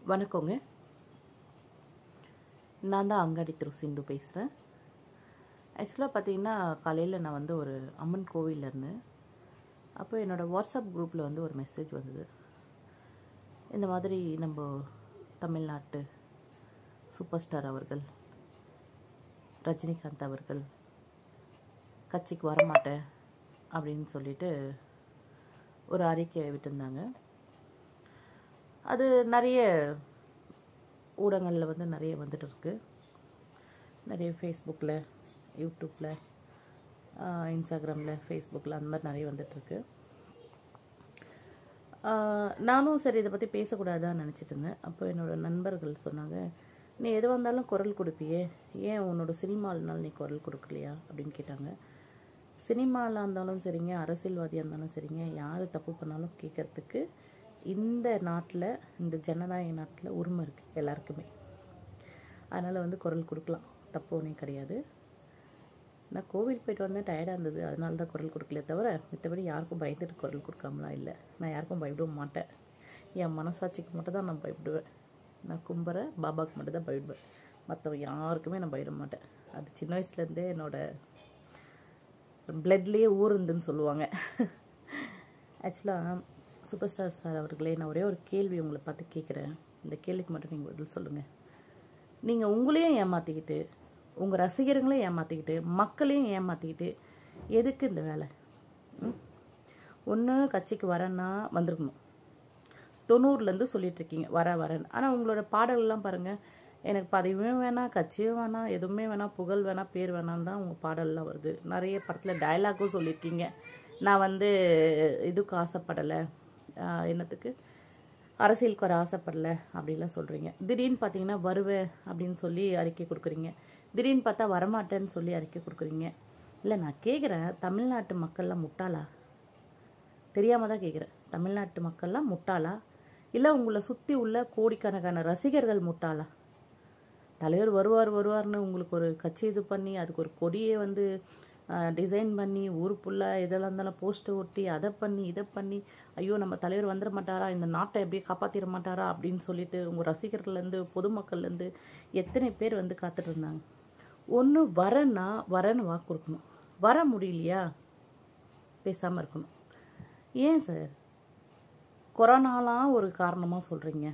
வணக்கங்க நான் தான் அங்காடி திரு சிந்து பேசுகிறேன் ஆக்சுவலாக பார்த்தீங்கன்னா காலையில் நான் வந்து ஒரு அம்மன் கோவிலில் இருந்தேன் அப்போ என்னோடய வாட்ஸ்அப் குரூப்பில் வந்து ஒரு மெசேஜ் வந்தது இந்த மாதிரி நம்ம தமிழ்நாட்டு சூப்பர் ஸ்டார் அவர்கள் ரஜினிகாந்த் அவர்கள் கட்சிக்கு வரமாட்டேன் அப்படின்னு சொல்லிட்டு ஒரு அறிக்கை விட்டிருந்தாங்க அது நிறைய ஊடகங்களில் வந்து நிறைய வந்துட்டு இருக்கு நிறைய ஃபேஸ்புக்கில் யூடியூப்பில் இன்ஸ்டாகிராமில் ஃபேஸ்புக்கில் அந்த மாதிரி நிறைய வந்துட்டுருக்கு நானும் சரி இதை பற்றி பேசக்கூடாதான்னு நினச்சிட்டு இருந்தேன் அப்போ என்னோடய நண்பர்கள் சொன்னாங்க நீ எது வந்தாலும் குரல் கொடுப்பியே ஏன் உன்னோட சினிமாவினாலும் நீ குரல் கொடுக்கலையா அப்படின்னு கேட்டாங்க சினிமாவில் இருந்தாலும் சரிங்க அரசியல்வாதியாக இருந்தாலும் சரிங்க யார் தப்பு பண்ணாலும் கேட்கறதுக்கு இந்த நாட்டில் இந்த ஜனநாயக நாட்டில் உரிமை இருக்குது எல்லாருக்குமே அதனால் வந்து குரல் கொடுக்கலாம் தப்பு ஒன்றும் கிடையாது நான் கோவில் போயிட்டு வந்தேன் டயர்டாக இருந்தது அதனால தான் குரல் கொடுக்கல தவிர மற்றபடி யாருக்கும் பயந்துட்டு குரல் கொடுக்காமலாம் இல்லை நான் யாருக்கும் பயப்பட மாட்டேன் என் மனசாட்சிக்கு மட்டும் தான் நான் பயப்படுவேன் நான் கும்புற பாபாவுக்கு மட்டும் தான் பயப்படுவேன் மற்றவங்க யாருக்குமே நான் பயப்பட மாட்டேன் அது சின்ன வயசுலேருந்தே என்னோடய பிளட்லேயே ஊருந்துன்னு சொல்லுவாங்க ஆக்சுவலாக சூப்பர் ஸ்டார் சார் அவர்களே நான் ஒரே ஒரு கேள்வி உங்களை பார்த்து கேட்குறேன் இந்த கேள்விக்கு மட்டும் நீங்கள் பதில் சொல்லுங்கள் நீங்கள் உங்களையும் ஏமாற்றிக்கிட்டு உங்கள் ரசிகர்களையும் ஏமாற்றிக்கிட்டு மக்களையும் ஏமாற்றிக்கிட்டு எதுக்கு இந்த வேலை ஒன்று கட்சிக்கு வரேன்னா வந்திருக்கணும் தொண்ணூறுலேருந்து சொல்லிட்டு இருக்கீங்க வர வரேன்னு ஆனால் உங்களோட பாடல்கள்லாம் பாருங்கள் எனக்கு பதவியும் வேணாம் கட்சியும் வேணாம் எதுவுமே வேணாம் புகழ் வேணாம் பேர் வேணாம் தான் உங்கள் பாடல்லாம் வருது நிறைய படத்தில் டயலாக்கும் சொல்லியிருக்கீங்க நான் வந்து இதுக்கு ஆசைப்படலை என்னத்துக்கு அரசியலுக்கு வர ஆசைப்படலை அப்படின்லாம் சொல்கிறீங்க திடீர்னு பார்த்தீங்கன்னா வருவேன் அப்படின்னு சொல்லி அறிக்கை கொடுக்குறீங்க திடீர்னு பார்த்தா வரமாட்டேன்னு சொல்லி அறிக்கை கொடுக்குறீங்க இல்லை நான் கேட்குறேன் தமிழ்நாட்டு மக்கள்லாம் முட்டாளா தெரியாமல் தான் கேட்குறேன் தமிழ்நாட்டு மக்கள்லாம் முட்டாளா இல்லை உங்களை சுற்றி உள்ள கோடிக்கணக்கான ரசிகர்கள் முட்டாளா தலைவர் வருவார் வருவார்னு உங்களுக்கு ஒரு கட்சி இது பண்ணி அதுக்கு ஒரு கொடியை வந்து டிசைன் பண்ணி ஊர் ஃபுல்லாக இதெல்லாம் இருந்தாலும் போஸ்ட்டை ஒட்டி அதை பண்ணி இதை பண்ணி ஐயோ நம்ம தலைவர் வந்துட மாட்டாரா இந்த நாட்டை எப்படியே காப்பாற்றிட மாட்டாரா அப்படின்னு சொல்லிட்டு உங்கள் ரசிகர்கள்லேருந்து பொதுமக்கள்லேருந்து எத்தனை பேர் வந்து காத்துட்டு இருந்தாங்க ஒன்று வரேன்னா வரேன்னு வாக்கு கொடுக்கணும் வர முடியலையா பேசாமல் இருக்கணும் ஏன் சார் கொரோனாலாம் ஒரு காரணமாக சொல்கிறீங்க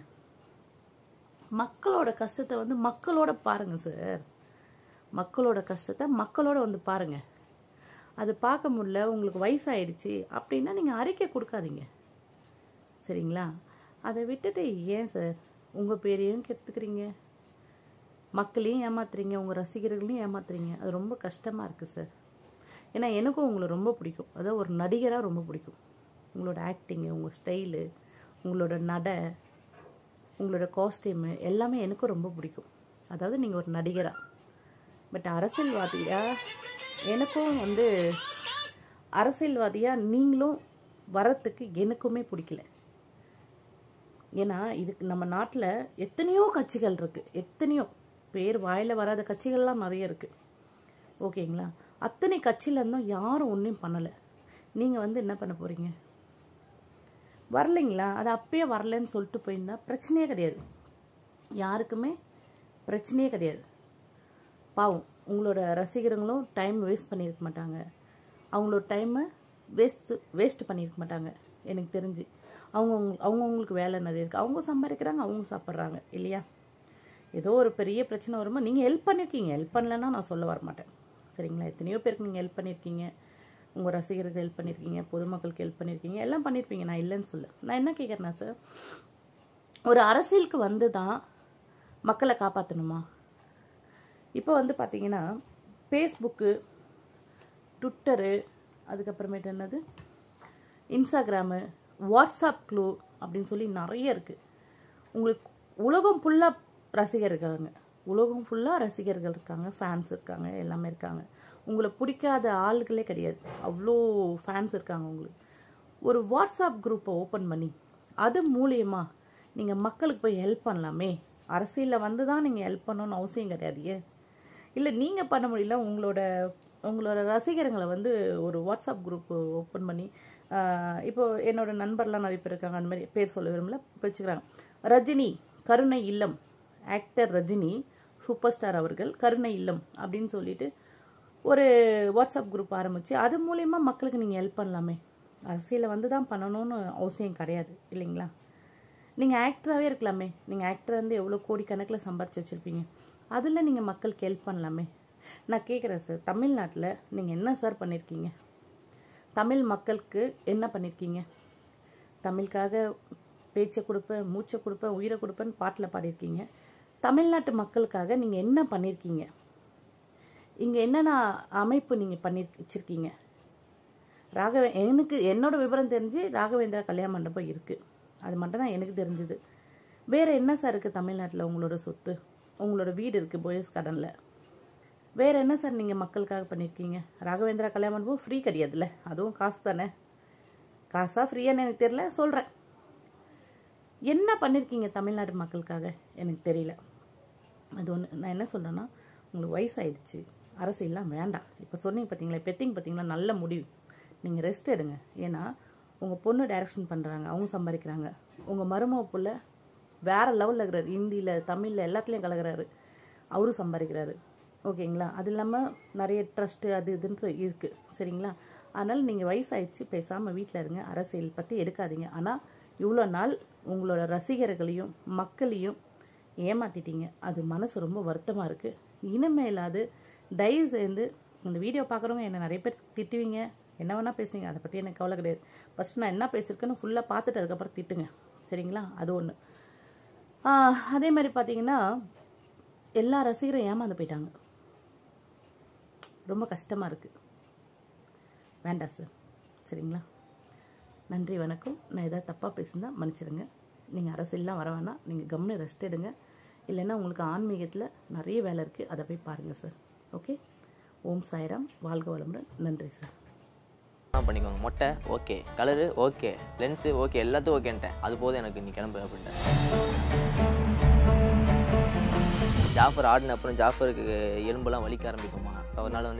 மக்களோட கஷ்டத்தை வந்து மக்களோட பாருங்க சார் மக்களோட கஷ்டத்தை மக்களோட வந்து பாருங்க அது பார்க்க முடியல உங்களுக்கு வயசாயிடுச்சு அப்படின்னா நீங்கள் அறிக்கை கொடுக்காதீங்க சரிங்களா அதை விட்டுட்டு ஏன் சார் உங்கள் பேரையும் கெடுத்துக்கிறீங்க மக்களையும் ஏமாத்துறீங்க உங்கள் ரசிகர்களையும் ஏமாத்துறீங்க அது ரொம்ப கஷ்டமாக இருக்குது சார் ஏன்னா எனக்கும் உங்களை ரொம்ப பிடிக்கும் அதாவது ஒரு நடிகராக ரொம்ப பிடிக்கும் உங்களோட ஆக்டிங்கு உங்கள் ஸ்டைலு உங்களோட நடை உங்களோட காஸ்டியூமு எல்லாமே எனக்கும் ரொம்ப பிடிக்கும் அதாவது நீங்கள் ஒரு நடிகராக பட் அரசியல்வாதியாக எனக்கும் வந்து அரசியல்வாதியாக நீங்களும் வரத்துக்கு எனக்குமே பிடிக்கல ஏன்னா இதுக்கு நம்ம நாட்டில் எத்தனையோ கட்சிகள் இருக்குது எத்தனையோ பேர் வாயில் வராத கட்சிகள்லாம் நிறைய இருக்குது ஓகேங்களா அத்தனை கட்சியிலேருந்தும் யாரும் ஒன்றும் பண்ணலை நீங்கள் வந்து என்ன பண்ண போகிறீங்க வரலைங்களா அது அப்பயே வரலன்னு சொல்லிட்டு போயிருந்தா பிரச்சனையே கிடையாது யாருக்குமே பிரச்சனையே கிடையாது பாவம் உங்களோட ரசிகர்களும் டைம் வேஸ்ட் பண்ணியிருக்க மாட்டாங்க அவங்களோட டைமை வேஸ்ட் வேஸ்ட் பண்ணியிருக்க மாட்டாங்க எனக்கு தெரிஞ்சு அவங்க அவங்கவுங்களுக்கு வேலை நிறைய இருக்குது அவங்க சம்பாதிக்கிறாங்க அவங்க சாப்பிட்றாங்க இல்லையா ஏதோ ஒரு பெரிய பிரச்சனை வருமா நீங்கள் ஹெல்ப் பண்ணியிருக்கீங்க ஹெல்ப் பண்ணலன்னா நான் சொல்ல வரமாட்டேன் சரிங்களா எத்தனையோ பேருக்கு நீங்கள் ஹெல்ப் பண்ணியிருக்கீங்க உங்கள் ரசிகருக்கு ஹெல்ப் பண்ணியிருக்கீங்க பொதுமக்களுக்கு ஹெல்ப் பண்ணியிருக்கீங்க எல்லாம் பண்ணியிருப்பீங்க நான் இல்லைன்னு சொல்ல நான் என்ன கேட்குறேன்னா சார் ஒரு அரசியலுக்கு வந்து தான் மக்களை காப்பாற்றணுமா இப்போ வந்து பார்த்தீங்கன்னா ஃபேஸ்புக்கு ட்விட்டரு அதுக்கப்புறமேட்டு என்னது இன்ஸ்டாகிராமு வாட்ஸ்அப் க்ளூ அப்படின்னு சொல்லி நிறைய இருக்குது உங்களுக்கு உலகம் ஃபுல்லாக ரசிகர் இருக்காங்க உலகம் ஃபுல்லாக ரசிகர்கள் இருக்காங்க ஃபேன்ஸ் இருக்காங்க எல்லாமே இருக்காங்க உங்களை பிடிக்காத ஆளுகளே கிடையாது அவ்வளோ ஃபேன்ஸ் இருக்காங்க உங்களுக்கு ஒரு வாட்ஸ்அப் குரூப்பை ஓப்பன் பண்ணி அது மூலியமா நீங்கள் மக்களுக்கு போய் ஹெல்ப் பண்ணலாமே அரசியலில் வந்து தான் நீங்கள் ஹெல்ப் பண்ணணும்னு அவசியம் கிடையாது ஏன் இல்லை நீங்கள் பண்ண முடியல உங்களோட உங்களோட ரசிகர்களை வந்து ஒரு வாட்ஸ்அப் குரூப் ஓப்பன் பண்ணி ஆஹ் இப்போ என்னோட நண்பர்லாம் நிறைய பேர் இருக்காங்க அந்த மாதிரி பேர் சொல்ல விரும்பல இப்போ வச்சுக்கிறாங்க ரஜினி கருணை இல்லம் ஆக்டர் ரஜினி சூப்பர் ஸ்டார் அவர்கள் கருணை இல்லம் அப்படின்னு சொல்லிட்டு ஒரு வாட்ஸ்அப் குரூப் ஆரம்பித்து அது மூலயமா மக்களுக்கு நீங்கள் ஹெல்ப் பண்ணலாமே அரசியலில் வந்து தான் பண்ணணும்னு அவசியம் கிடையாது இல்லைங்களா நீங்கள் ஆக்டராகவே இருக்கலாமே நீங்கள் ஆக்டர் வந்து எவ்வளோ கோடிக்கணக்கில் சம்பாரிச்சு வச்சுருப்பீங்க அதில் நீங்கள் மக்களுக்கு ஹெல்ப் பண்ணலாமே நான் கேட்குறேன் சார் தமிழ்நாட்டில் நீங்கள் என்ன சார் பண்ணியிருக்கீங்க தமிழ் மக்களுக்கு என்ன பண்ணியிருக்கீங்க தமிழுக்காக பேச்சை கொடுப்பேன் மூச்சை கொடுப்பேன் உயிரை கொடுப்பேன்னு பாட்டில் பாடியிருக்கீங்க தமிழ்நாட்டு மக்களுக்காக நீங்கள் என்ன பண்ணியிருக்கீங்க இங்கே என்னென்ன அமைப்பு நீங்கள் பண்ணி வச்சுருக்கீங்க ராகவே எனக்கு என்னோட விவரம் தெரிஞ்சு ராகவேந்திரா கல்யாண மண்டபம் இருக்குது அது மட்டும் தான் எனக்கு தெரிஞ்சுது வேறு என்ன சார் இருக்குது தமிழ்நாட்டில் உங்களோட சொத்து உங்களோட வீடு இருக்குது போயஸ் கடனில் வேறு என்ன சார் நீங்கள் மக்களுக்காக பண்ணியிருக்கீங்க ராகவேந்திரா கல்யாண மண்டபம் ஃப்ரீ கிடையாதுல்ல அதுவும் காசு தானே காசா ஃப்ரீயான்னு எனக்கு தெரியல சொல்கிறேன் என்ன பண்ணியிருக்கீங்க தமிழ்நாடு மக்களுக்காக எனக்கு தெரியல அது ஒன்று நான் என்ன சொல்கிறேன்னா உங்களுக்கு வயசாயிடுச்சு அரசியல்லாம் வேண்டாம் இப்போ சொன்னீங்க பார்த்தீங்களா பெத்திங் பார்த்தீங்களா நல்ல முடிவு நீங்கள் ரெஸ்ட் எடுங்க ஏன்னா உங்கள் பொண்ணு டைரக்ஷன் பண்ணுறாங்க அவங்க சம்பாதிக்கிறாங்க உங்கள் மருமக புள்ள வேறு லெவலில் இருக்கிறாரு ஹிந்தியில் தமிழில் எல்லாத்துலேயும் கலகிறாரு அவரும் சம்பாதிக்கிறாரு ஓகேங்களா அது இல்லாமல் நிறைய ட்ரஸ்ட்டு அது இதுன்ட்டு இருக்குது சரிங்களா அதனால் நீங்கள் வயசாயிடுச்சு பேசாமல் வீட்டில் இருங்க அரசியல் பற்றி எடுக்காதீங்க ஆனால் இவ்வளோ நாள் உங்களோட ரசிகர்களையும் மக்களையும் ஏமாத்திட்டீங்க அது மனசு ரொம்ப வருத்தமாக இருக்குது இனிமேலாவது தயவு செய்து இந்த வீடியோ பார்க்குறவங்க என்னை நிறைய பேர் திட்டுவீங்க என்ன வேணால் பேசுங்க அதை பற்றி எனக்கு கவலை கிடையாது ஃபஸ்ட் நான் என்ன பேசியிருக்கேன்னு ஃபுல்லாக பார்த்துட்டு அதுக்கப்புறம் திட்டுங்க சரிங்களா அது ஒன்று அதே மாதிரி பார்த்தீங்கன்னா எல்லா ரசிகரும் ஏமாந்து போயிட்டாங்க ரொம்ப கஷ்டமாக இருக்குது வேண்டாம் சார் சரிங்களா நன்றி வணக்கம் நான் எதாவது தப்பாக பேசியிருந்தா மன்னிச்சிடுங்க நீங்கள் அரசியல்லாம் வர வேணாம் நீங்கள் கம்னு ரெஸ்ட் எடுங்க இல்லைன்னா உங்களுக்கு ஆன்மீகத்தில் நிறைய வேலை இருக்குது அதை போய் பாருங்கள் சார் ஓகே ஓம் சாய்ராம் வாழ்க வளமுடன் நன்றி சார் பண்ணிக்கோங்க மொட்டை okay colour okay lens okay எல்லாத்தையும் ஓகேன்ட்டேன் அது போதும் எனக்கு நீ கிளம்பு அப்படின்ட்டேன் ஜாஃபர் ஆடின அப்புறம் ஜாஃபருக்கு எலும்பெல்லாம் வலிக்க ஆரம்பிக்குமா அதனால வந்து